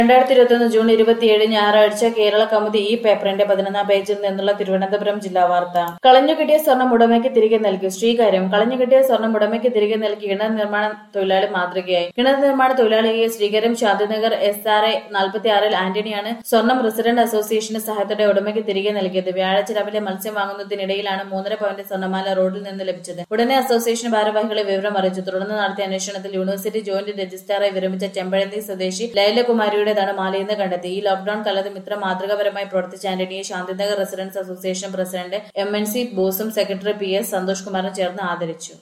രണ്ടായിരത്തി ഇരുപത്തിയൊന്ന് ജൂൺ ഇരുപത്തിയേഴ് ഞായറാഴ്ച കേരള കൗമുദി ഈ പേപ്പറിന്റെ പതിനൊന്നാം പേജിൽ നിന്നുള്ള തിരുവനന്തപുരം ജില്ലാ വാർത്ത കളഞ്ഞുകിട്ടിയ സ്വർണം ഉടമയ്ക്ക് തിരികെ നൽകി ശ്രീകാര്യം കളഞ്ഞുകിട്ടിയ സ്വർണം ഉടമയ്ക്ക് തിരികെ നൽകി കിണർ നിർമ്മാണ തൊഴിലാളി മാതൃകയായി കിണർ നിർമ്മാണ തൊഴിലാളിയെ Sreekaram Shanthinagar S R A നാൽപ്പത്തിയാറിൽ ആന്റണിയാണ് സ്വർണം റെസിഡന്റ് അസോസിയേഷന്റെ സഹായത്തോടെ ഉടമയ്ക്ക് തിരികെ നൽകിയത് വ്യാഴാഴ്ച രാവിലെ മത്സ്യം വാങ്ങുന്നതിനിടയിലാണ് മൂന്നര പവന്റെ സ്വർണ്ണമാല റോഡിൽ നിന്ന് ലഭിച്ചത് ഉടനെ അസോസിയേഷൻ ഭാരവാഹികളെ വിവരം അറിയിച്ചു തുടർന്ന് നടത്തിയ അന്വേഷണത്തിൽ യൂണിവേഴ്സിറ്റി ജോയിന്റ് രജിസ്ട്രാറായി വിരമിച്ച ചെമ്പഴന്തി സ്വദേശി ലൈലകുമാരിയുടേതാണ് മാലയെന്ന് കണ്ടെത്തി ഈ ലോക്ഡൌൺ കാലത്തും ഇത്ര മാതൃകാപരമായി പ്രവർത്തിച്ച ആന്റണിയെ Shanthinagar residents association president M N C ബോസും സെക്രട്ടറി പി എസ് സന്തോഷ് കുമാറും ചേർന്ന് ആദരിച്ചു